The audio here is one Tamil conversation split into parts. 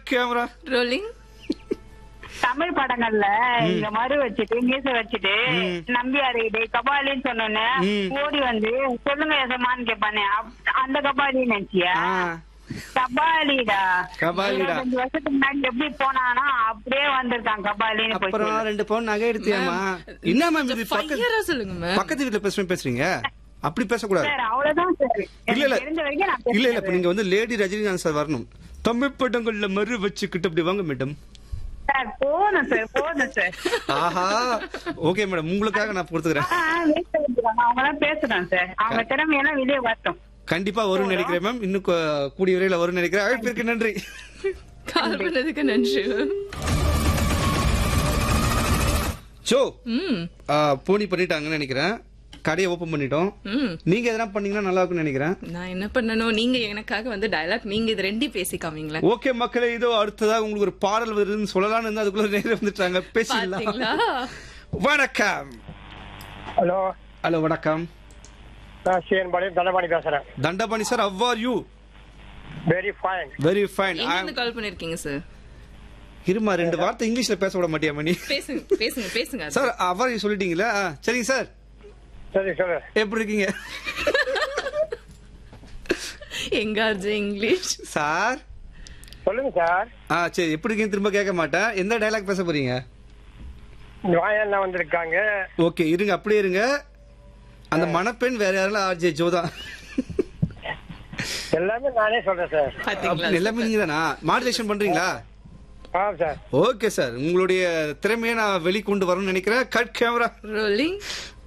கட் கேமரா ரோலிங் தமிழ் படங்கள்ல இந்த மறு வச்சுட்டு மீச வச்சுட்டு ம். நம்பியாரு டேய் கபாலின்னு சொன்னோன்னே ம். ஓடி வந்து சொல்லுங்க எசமான்னு கேட்பானே அப்- அந்த கபாலி நினைச்சியா ஆ கபாலிடா கபாலிடா. இருபத்தஞ்சு வருஷத்துக்கு முன்னாடி எப்படி போனானா அப்படியே வந்திருக்கான் கபாலின்னு போய் அப்புறம் சொல்லு. ரெண்டு பவுன் நகை எடுத்தியாமா என்ன மேம் இது பக்கத்து ஃபையரா சொல்லுங்க மேம் பக்கத்து வீட்டுல பேசுறேன் பேசுறீங்க அப்படி பேசக்கூடாது சார் அவ்வளவுதான் சார் இல்ல இல்ல எனக்கு தெரிஞ்ச வரைக்கும் நான் இல்ல இல்ல இப்ப பேசுறது. நீங்க வந்து லேடி ரஜினிகாந்த் சார் வரணும் தமிழ் படங்கள்ல மறு வச்சுக்கிட்டு அப்படி வாங்க மேடம் சார் போதும் சார் போதும் சார் ஆஹா ஓகே மேடம் உங்களுக்காக நான் பொறுத்துக்கிறேன் அவங்க எல்லாம் பேசுறான் சார் அவங்க திறமையெல்லாம் வெளியே வரட்டும் கண்டிப்பா வரும்னு நினைக்கிறேன் மேம் இன்னும் கூ- கூடிய விரைவில் வரும்னு நினைக்கிறேன் அழைப்பிற்கு நன்றி கால் பண்ணதுக்கு நன்றி ஷோ ம் போனி பண்ணிட்டாங்கன்னு நினைக்கிறேன் கடையை ஓபன் பண்ணிட்டோம் ம் நீங்க எதனா பண்ணீங்கன்னா நல்லா இருக்கும்னு நினைக்கிறேன் நான் என்ன பண்ணணும் நீங்க எனக்காக வந்து டயலாக் நீங்க இது ரெண்டையும் பேசி காமிங்களேன் ஓகே மக்களே இதோ அடுத்ததாக உங்களுக்கு ஒரு பாடல் வருதுன்னு சொல்லலாம்னு இருந்தா அதுக்குள்ள நேரம் வந்துட்டாங்க பேசிடலாம் பாத்தீங்களா வணக்கம் ஹலோ ஹலோ வணக்கம் நான் சிஎன் பாளையம் தண்டபாணி பேசுறேன் Dhandapani sir how are you very fine very fine எங்க இருந்து கால் பண்ணிருக்கீங்க சார் இருமா ரெண்டு வார்த்தை இங்கிலீஷ்ல பேச விட மாட்டியா மணி பேசுங்க பேசுங்க பேசுங்க சார் அவர் சொல்லிட்டீங்களா ஆ, சரிங்க சார் சரி சொல்லு எப்படி இருக்கீங்க எங்க அர்ஜு இங்கிலீஷ் சார் சொல்லுங்க சார் ஆ சரி எப்படி இருக்கீங்க திரும்ப கேட்க மாட்டேன் எந்த டைலாக் பேச போறீங்க வாயண்ணா வந்திருக்காங்க ஓகே இருங்க அப்படியே இருங்க அந்த மணப்பெண் வேற யாரும் ஆர்ஜே ஜோதா எல்லாமே நானே சொல்றேன் சார் பாத்தீங்களா அப்படி எல்லாமே நீங்க தானா மாடுலேஷன் பண்றீங்களா ஆ சார் ஓகே சார் உங்களுடைய திறமையை நான் வெளிக்கொண்டு வரணும்னு நினைக்கிறேன் கட் கேமரா ரோலிங்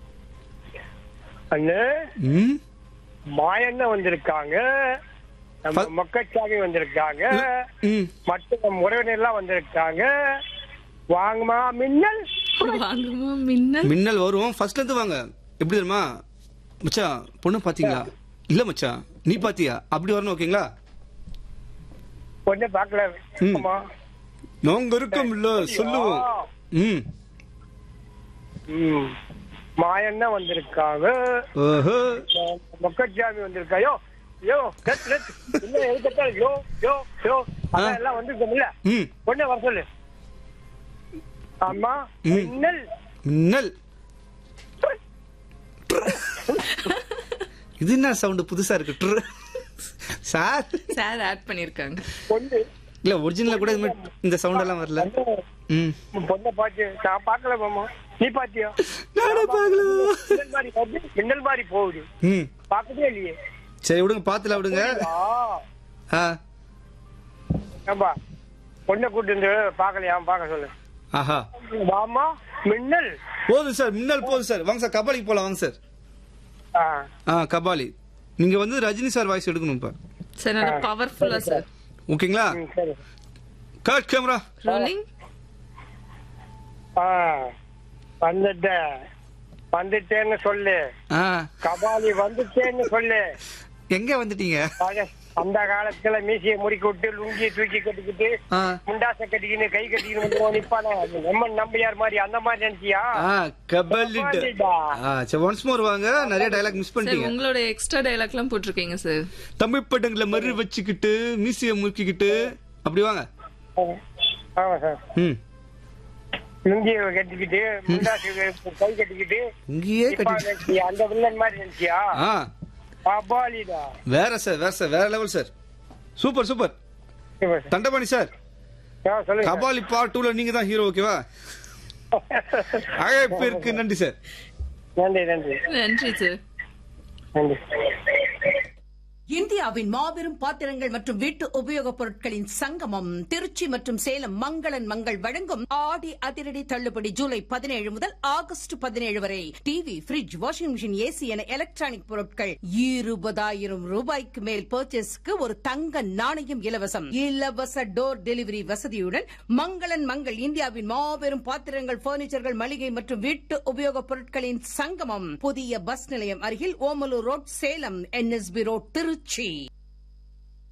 அண்ணு ம் மாயண்ணா வந்திருக்காங்க நம்ம ஃப- மக்கச்சாமி வந்திருக்காங்க ம் மற்ற நம்ம உறவினர்லாம் வந்திருக்காங்க வாங்கம்மா மின்னல் வாங்குமா மின்னல் மின்னல் வரும் ஃபர்ஸ்ட்ல இருந்து வாங்க எப்படி தெரியுமா மச்சான் பொண்ணு பாத்தீங்களா இல்ல மச்சான் நீ பாத்தியா அப்படி வரணும் ஓகேங்களா பொண்ணு பார்க்கல ம். ஆமா நாங்க இருக்கோம்ல சொல்லுவோம் ம் ம். மாயண்ணா வந்திருக்காங்க ஓஹோ மக்கச்சாமி வந்திருக்காயோ யோ கட் கட் இல்ல எதுக்கட்டால் யோ யோ யோ அதான் ஆ. எல்லாம் வந்திருக்கோம்ல ம் பொண்ணு வர சொல்லு ஆமா ம். மின்னல் மின்னல் இது என்ன சவுண்ட் புதுசா இருக்கு ட்ரு. சார் சார் ஆட் பண்ணிருக்காங்க பொண்ணு இல்ல ஒரிஜினலா கூட இது மாதிரி இந்த சவுண்ட் எல்லாம் வரல ம் பொண்ணை பாத்து நான் பாக்கல மாமா நீ பாத்தியா நானே பார்க்கல மின்னல் மாதிரி வருது மின்னல் மாதிரி போகுது ம் பாக்கவே இல்லையே சரி விடுங்க பாத்துல விடுங்க ஆ ஆ ஏம்பா பொண்ணை கூட்டு வந்து பாக்கலையா பாக்க சொல்லு ஆஹா வாமா மின்னல் போதும் சார் மின்னல் போதும் சார் வாங்க சார் கபாலிக்கு போலாம் வாங்க சார் ஆ ஆ கபாலி நீங்க வந்து ரஜினி சார் வாய்ஸ் எடுக்கணும் இப்ப சார் நல்லா பவர்ஃபுல்லா சார் ஓகேங்களா ம், சரி கட் கேமரா ரோலிங் ஆ வந்துட்டேன் வந்துட்டேன்னு சொல்லு ஆ கபாலி வந்துட்டேன்னு சொல்லு எங்க வந்துட்டீங்க பழைய- அந்த காலத்துல மீசையை முறுக்கி விட்டு லுங்கியை தூக்கி கட்டிக்கிட்டு ஆ முண்டாசை கட்டிக்கின்னு கை கட்டிக்கின்னு வந்து நிப்பானே எம்மன் நம்பியார் மாதிரி அந்த மாதிரி நினைச்சியா ஆ கபாலிட் கபாலிடா. ஆ சரி ஒன்ஸ் மோர் வாங்க நிறைய டயலாக் மிஸ் சார் பண்ணிட்டீங்க உங்களோட எக்ஸ்ட்ரா டயலாக் எல்லாம் போட்டிருக்கீங்க சார் தமிழ் படங்களை மறு வச்சுக்கிட்டு மீசிய முறுக்கிக்கிட்டு அப்படி வாங்க ஆமா சார் ம் லுங்கியை கட்டிக்கிட்டு முண்டாசை கை கட்டிக்கிட்டு இங்கேயே நிப்பா கட்டி நினைச்சியா அந்த வில்லன் மாதிரி நினைச்சியா ஆ கபாலிடா வேற சார் வேற சார் வேற level sir super super Dhandapani sir ஆ, சொல்லுங்க கபாலி பார்ட் டூல நீங்க தான் ஹீரோ ஓகேவா அழைப்பிற்கு நன்றி சார் நன்றி நன்றி நன்றி சார் நன்றி இந்தியாவின் மாபெரும் பாத்திரங்கள் மற்றும் வீட்டு உபயோகப் பொருட்களின் சங்கமம் திருச்சி மற்றும் சேலம் மங்களன் மங்கள் வழங்கும் ஆடி அதிரடி தள்ளுபடி ஜூலை பதினேழு முதல் ஆகஸ்ட் பதினேழு வரை TV fridge washing machine AC என எலக்ட்ரானிக் பொருட்கள் இருபதாயிரம் ரூபாய்க்கு மேல் பர்ச்சேஸ்க்கு ஒரு தங்க நாணயம் இலவசம் இலவச டோர் டெலிவரி வசதியுடன் மங்களன் மங்கள் இந்தியாவின் மாபெரும் பாத்திரங்கள் பர்னிச்சர்கள் மளிகை மற்றும் வீட்டு உபயோகப் பொருட்களின் சங்கமம் புதிய பஸ் நிலையம் அருகில் Omalur road Salem NSP road Trichy